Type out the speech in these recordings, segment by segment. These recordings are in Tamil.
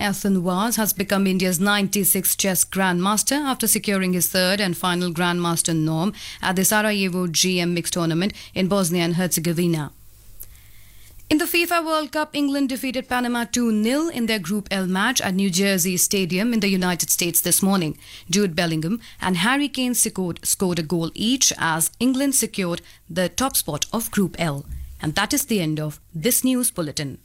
Ethan Vaz has become India's 96th chess grandmaster after securing his third and final grandmaster norm at the Sarajevo GM mixed tournament in Bosnia and Herzegovina. In the FIFA World Cup, England defeated Panama 2 0 in their Group L match at New Jersey Stadium in the United States this morning. Jude Bellingham and Harry Kane scored, scored a goal each as England secured the top spot of Group L. And that is the end of this news bulletin.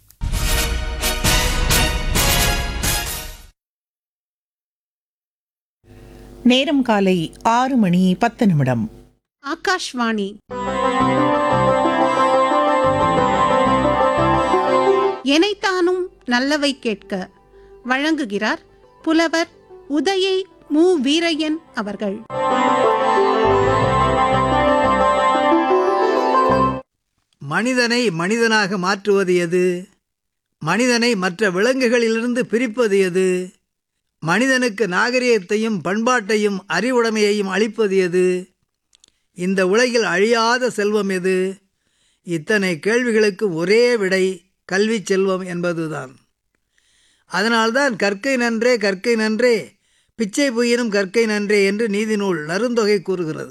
நேரம் காலை ஆறு மணி பத்து நிமிடம் ஆகாஷ்வாணி எனைத்தானும் நல்லவை கேட்க வழங்குகிறார் புலவர் உதயை மு வீரையன் அவர்கள் மனிதனை மனிதனாக மாற்றுவது எது மனிதனை மற்ற விலங்குகளிலிருந்து பிரிப்பது எது மனிதனுக்கு நாகரிகத்தையும் பண்பாட்டையும் அறிவுடைமையையும் அளிப்பது எது இந்த உலகில் அழியாத செல்வம் எது இத்தனை கேள்விகளுக்கு ஒரே விடை கல்வி செல்வம் என்பதுதான் அதனால்தான் கற்கை நன்றே கற்கை நன்றே பிச்சை புயினும் கற்கை நன்றே என்று நீதிநூல் நருந்தொகை கூறுகிறது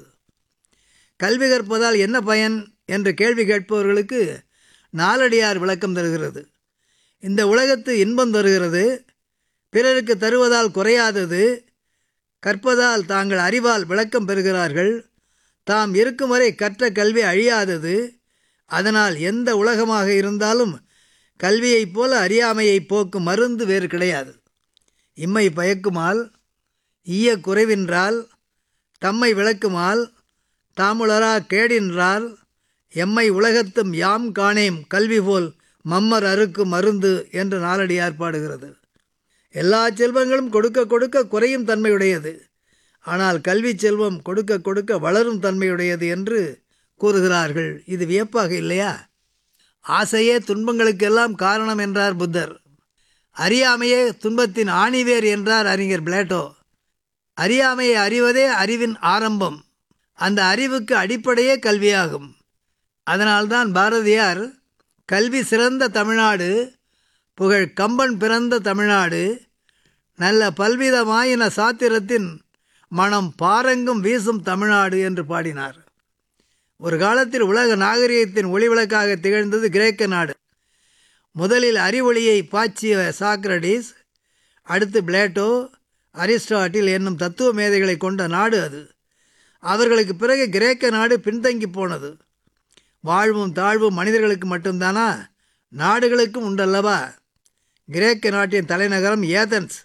கல்வி கற்பதால் என்ன பயன் என்ற கேள்வி கேட்பவர்களுக்கு நாலடியார் விளக்கம் தருகிறது இந்த உலகத்து இன்பம் தருகிறது பிறருக்கு தருவதால் குறையாதது கற்பதால் தாங்கள் அறிவால் விளக்கம் பெறுகிறார்கள் தாம் இருக்கும் வரை கற்ற கல்வி அழியாதது அதனால் எந்த உலகமாக இருந்தாலும் கல்வியைப் போல அறியாமையை போக்கும் மருந்து வேறு கிடையாது இம்மை பயக்குமால் ஈய குறைவின்றால் தம்மை விளக்குமால் தாமுளரா கேடின்றால் எம்மை உலகத்தும் யாம் காணேம் கல்வி போல் மம்மர் அறுக்கு மருந்து என்று நாலடியார் பாடுகிறது எல்லா செல்வங்களும் கொடுக்க கொடுக்க குறையும் தன்மையுடையது ஆனால் கல்வி செல்வம் கொடுக்க கொடுக்க வளரும் தன்மையுடையது என்று கூறுகிறார்கள் இது வியப்பாக இல்லையா ஆசையே துன்பங்களுக்கெல்லாம் காரணம் என்றார் புத்தர் அறியாமையே துன்பத்தின் ஆணிவேர் என்றார் அறிஞர் பிளேட்டோ அறியாமையை அறிவதே அறிவின் ஆரம்பம் அந்த அறிவுக்கு அடிப்படையே கல்வியாகும் அதனால்தான் பாரதியார் கல்வி சிறந்த தமிழ்நாடு புகழ் கம்பன் பிறந்த தமிழ்நாடு நல்ல பல்விதமாயின சாத்திரத்தின் மனம் பாரங்கும் வீசும் தமிழ்நாடு என்று பாடினார் ஒரு காலத்தில் உலக நாகரிகத்தின் ஒளிவிளக்காக திகழ்ந்தது கிரேக்க நாடு முதலில் அறிவொளியை பாய்ச்சிய சாக்ரடிஸ் அடுத்து பிளேட்டோ அரிஸ்டாட்டில் என்னும் தத்துவ மேதைகளை கொண்ட நாடு அது அவர்களுக்கு பிறகு கிரேக்க நாடு பின்தங்கி போனது வாழ்வும் தாழ்வும் மனிதர்களுக்கு மட்டும்தானா நாடுகளுக்கும் உண்டல்லவா கிரேக்க நாட்டின் தலைநகரம் ஏதன்ஸ்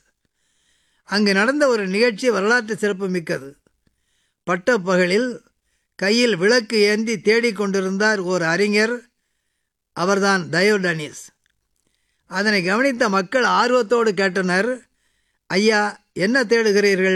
அங்கு நடந்த ஒரு நிகழ்ச்சி வரலாற்று சிறப்பு மிக்கது பட்டப்பகலில் கையில் விளக்கு ஏந்தி தேடிக்கொண்டிருந்தார் ஓர் அறிஞர் அவர்தான் டயோடனிஸ் அதனை கவனித்த மக்கள் ஆர்வத்தோடு கேட்டனர் ஐயா என்ன தேடுகிறீர்கள்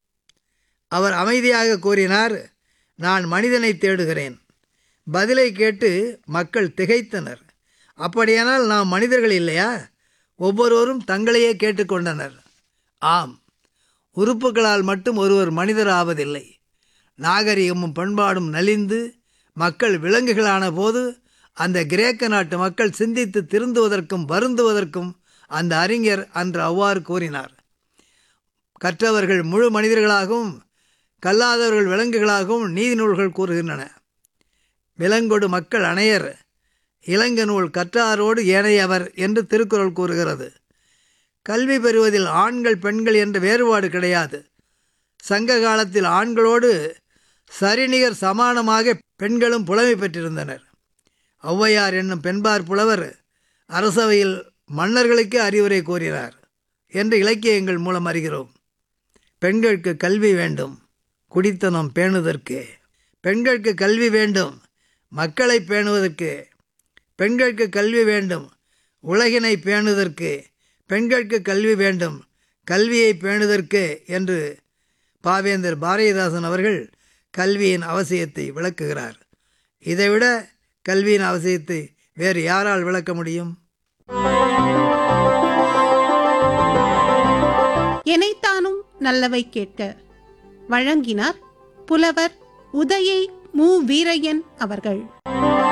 அவர் அமைதியாக கூறினார் நான் மனிதனை தேடுகிறேன் பதிலை கேட்டு மக்கள் திகைத்தனர் அப்படியானால் நாம் மனிதர்கள் இல்லையா ஒவ்வொருவரும் தங்களையே கேட்டுக்கொண்டனர் ஆம் உறுப்புகளால் மட்டும் ஒருவர் மனிதர் ஆவதில்லை நாகரிகமும் பண்பாடும் நலிந்து மக்கள் விலங்குகளான போது அந்த கிரேக்க நாட்டு மக்கள் சிந்தித்து திருந்துவதற்கும் வருந்துவதற்கும் அந்த அறிஞர் அன்று அவ்வாறு கூறினார் கற்றவர்கள் முழு மனிதர்களாகவும் கல்லாதவர்கள் விலங்குகளாகவும் நீதி நூல்கள் கூறுகின்றன விலங்கொடு மக்கள் அணையர் இளங்க நூல் கற்றாரோடு ஏனையவர் என்று திருக்குறள் கூறுகிறது கல்வி பெறுவதில் ஆண்கள் பெண்கள் என்ற வேறுபாடு கிடையாது சங்க காலத்தில் ஆண்களோடு சரிநிகர் சமானமாக பெண்களும் புலமை பெற்றிருந்தனர் ஔவையார் என்னும் பெண்பார் புலவர் அரசவையில் மன்னர்களுக்கே அறிவுரை கூறினார் என்று இலக்கியங்கள் மூலம் அறிகிறோம் பெண்களுக்கு கல்வி வேண்டும் குடித்தனம் பேணுதற்கு பெண்களுக்கு கல்வி வேண்டும் மக்களை பேணுவதற்கு பெண்களுக்கு கல்வி வேண்டும் உலகினை பேணுதற்கு பெண்களுக்கு கல்வி வேண்டும் கல்வியை பேணுதற்கு என்று பாவேந்தர் பாரதிதாசன் அவர்கள் கல்வியின் அவசியத்தை விளக்குகிறார் இதைவிட கல்வியின் அவசியத்தை வேறு யாரால் விளக்க முடியும் எனைத்தானும் நல்லவை கேட்க வழங்கினார் புலவர் உதயை மு வீரையன் அவர்கள்